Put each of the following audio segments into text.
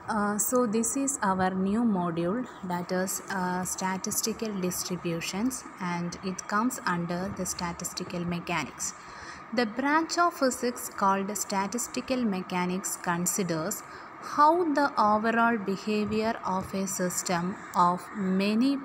Uh, so this is our new module that is uh, statistical distributions and it comes under the statistical mechanics. The branch of physics called statistical mechanics considers how the overall behavior of a system of many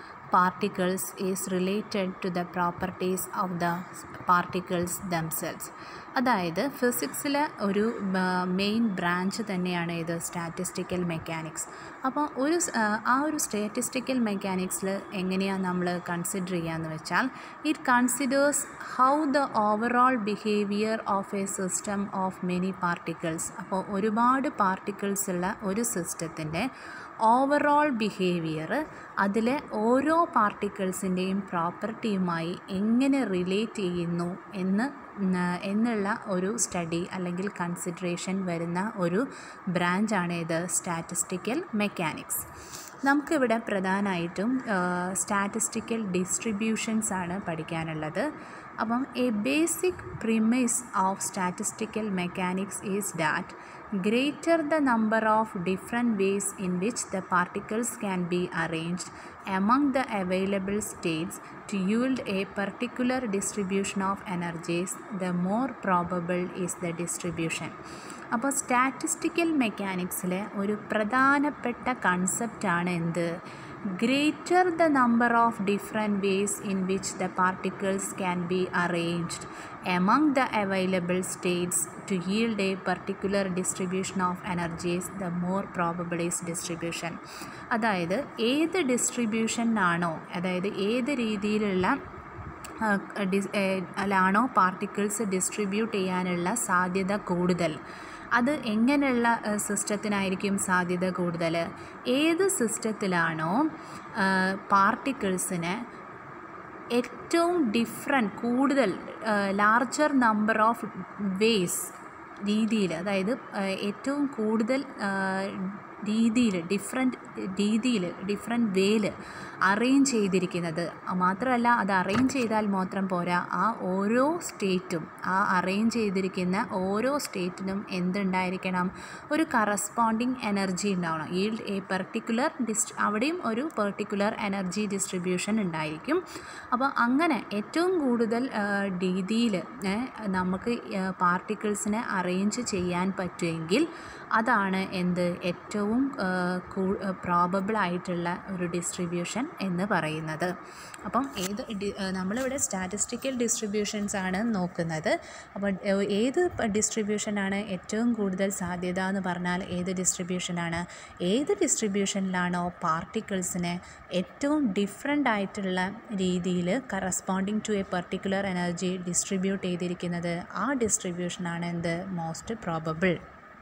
particles is related to the properties of the particles themselves അതായത് ഫിസിക്സിലെ ഒരു main branch തന്നെയാണ് ഇത് statistical mechanics അപ്പോൾ ഒരു സ്- ആ, ആ ഒരു സ്റ്റാറ്റിസ്റ്റിക്കൽ മെക്കാനിക്സിൽ എങ്ങനെയാണ് നമ്മൾ കൺസിഡർ ചെയ്യാന്ന് വെച്ചാൽ it considers how the overall behaviour of a system of many particles അപ്പോൾ ഒരുപാട് പാർട്ടിക്കിൾസ് ഉള്ള ഒരു സിസ്റ്റത്തിൻ്റെ ഓവറോൾ ബിഹേവിയർ അതിലെ ഓരോ പാർട്ടിക്കിൾസിൻ്റെയും പ്രോപ്പർട്ടിയുമായി എങ്ങനെ റിലേറ്റ് ചെയ്യുന്നു എന്ന് ഉം, എന്നുള്ള ഒരു സ്റ്റഡി അല്ലെങ്കിൽ കൺസിഡറേഷൻ വരുന്ന ഒരു ബ്രാഞ്ചാണ് ഇത് സ്റ്റാറ്റിസ്റ്റിക്കൽ മെക്കാനിക്സ് നമുക്കിവിടെ പ്രധാനമായിട്ടും സ്റ്റാറ്റിസ്റ്റിക്കൽ ഡിസ്ട്രിബ്യൂഷൻസ് ആണ് പഠിക്കാനുള്ളത് അപ്പം a basic premise of statistical mechanics is that greater the number of different ways in which the particles can be arranged among the available states to yield a particular distribution of energies, the more probable is the distribution. അപ്പോൾ statistical മെക്കാനിക്സിലെ ഒരു പ്രധാനപ്പെട്ട കൺസെപ്റ്റാണ് എന്ത് greater the number of different ways in which the particles can be arranged among the available states to yield a particular distribution of energies the more probable is distribution അതായത് ഏത് ഡിസ്ട്രിബ്യൂഷനാണോ അതായത് ഏത് രീതിയിലുള്ള ആ, ഡിസ് ഏ, ലാണോ പാർട്ടിക്കിൾസ് ഡിസ്ട്രിബ്യൂട്ട് ചെയ്യാനുള്ള സാധ്യത കൂടുതൽ അത് എങ്ങനെയുള്ള സിസ്റ്റത്തിനായിരിക്കും സാധ്യത കൂടുതൽ ഏത് സിസ്റ്റത്തിലാണോ പാർട്ടിക്കിൾസിന് ഏറ്റവും ഡിഫറെൻറ്റ് കൂടുതൽ ലാർജർ നമ്പർ ഓഫ് വേസ് രീതിയിൽ അതായത് ആ, ഏറ്റവും കൂടുതൽ രീതിയിൽ ഡിഫറെൻറ്റ് രീതിയിൽ ഡിഫറെൻറ്റ് വേയിൽ അറേഞ്ച് ചെയ്തിരിക്കുന്നത് ആ, മാത്രമല്ല അത് അറേഞ്ച് ചെയ്താൽ മാത്രം പോരാ ആ ഓരോ സ്റ്റേറ്റും ആ അറേഞ്ച് ചെയ്തിരിക്കുന്ന ഓരോ സ്റ്റേറ്റിനും എന്തുണ്ടായിരിക്കണം ഒരു കറസ്പോണ്ടിങ് എനർജി ഉണ്ടാവണം ഈ എ പെർട്ടിക്കുലർ ഡിസ് അവിടെയും ഒരു പെർട്ടിക്കുലർ എനർജി ഡിസ്ട്രിബ്യൂഷൻ ഉണ്ടായിരിക്കും അപ്പോൾ അങ്ങനെ ഏറ്റവും കൂടുതൽ രീതിയിൽ നമുക്ക് പാർട്ടിക്കിൾസിനെ അറേഞ്ച് ചെയ്യാൻ പറ്റുമെങ്കിൽ അതാണ് എന്ത് ഏറ്റവും പ്രോബബിൾ ആയിട്ടുള്ള ഒരു ഡിസ്ട്രിബ്യൂഷൻ എന്ന് പറയുന്നത് അപ്പം ഏത് ഡി- ഏഹ് നമ്മളിവിടെ സ്റ്റാറ്റിസ്റ്റിക്കൽ ഡിസ്ട്രിബ്യൂഷൻസ് ആണ് നോക്കുന്നത് അപ്പോൾ ഏഹ് ഏത് ഡിസ്ട്രിബ്യൂഷനാണ് ഏറ്റവും കൂടുതൽ സാധ്യത എന്ന് പറഞ്ഞാൽ ഏത് ഡിസ്ട്രിബ്യൂഷനാണ് ഏത് ഡിസ്ട്രിബ്യൂഷനിലാണോ പാർട്ടിക്കിൾസിനെ ഏറ്റവും ഡിഫറെൻ്റ് ആയിട്ടുള്ള രീതിയിൽ corresponding to a particular energy distribute ചെയ്തിരിക്കുന്നത് ആ ഡിസ്ട്രിബ്യൂഷനാണ് എന്ത് most probable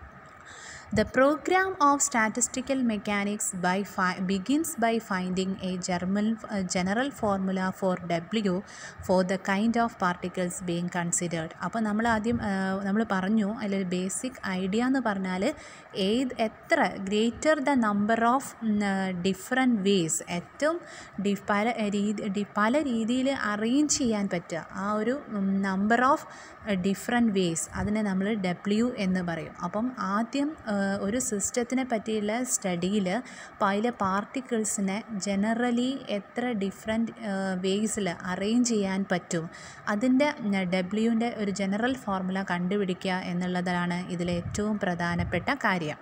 The program of statistical mechanics by fi- begins by finding a germal, a general formula for W for the kind of particles being considered. അപ്പോൾ നമ്മൾ ആദ്യം നമ്മൾ പറഞ്ഞു അതിൽ ബേസിക് ഐഡിയ എന്ന് പറഞ്ഞാൽ ഏത് എത്ര greater the number of different ways ഏറ്റവും ഡി പല രീതി ഡി പല രീതിയിൽ അറേഞ്ച് ചെയ്യാൻ പറ്റുക ആ ഒരു നമ്പർ ഓഫ് ഡിഫറെൻറ്റ് വേസ് അതിനെ നമ്മൾ ഡബ്ല്യു എന്ന് പറയും അപ്പം ആദ്യം ആ, ഒരു സിസ്റ്റത്തിനെ പറ്റിയുള്ള സ്റ്റഡിയിൽ അതിലെ പാർട്ടിക്കിൾസിനെ ജനറലി എത്ര ഡിഫറെൻറ്റ് വേസിൽ അറേഞ്ച് ചെയ്യാൻ പറ്റും അതിൻ്റെ ഡബ്ല്യുവിൻ്റെ ഒരു ജനറൽ ഫോർമുല കണ്ടുപിടിക്കുക എന്നുള്ളതാണ് ഇതിലെ ഏറ്റവും പ്രധാനപ്പെട്ട കാര്യം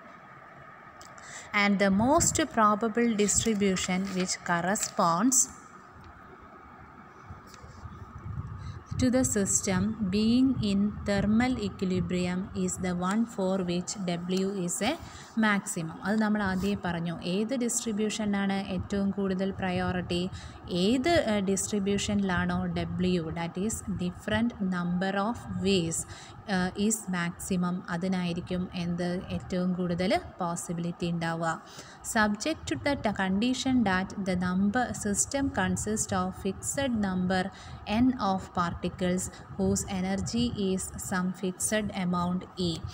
and the most probable distribution which corresponds to the system being in thermal equilibrium is the one for which W is a maximum അത് നമ്മൾ ആദ്യം പറഞ്ഞു ഏത് ഡിസ്ട്രിബ്യൂഷനാണ് ഏറ്റവും കൂടുതൽ പ്രയോറിറ്റി ഏത് ഡിസ്ട്രിബ്യൂഷനിലാണോ W that is different number of ways is maximum അതിനായിരിക്കും എന്ത് ഏറ്റവും കൂടുതൽ പോസിബിലിറ്റി ഉണ്ടാവുക subject to the condition that the number system consist of fixed number n of particles whose energy is some fixed amount E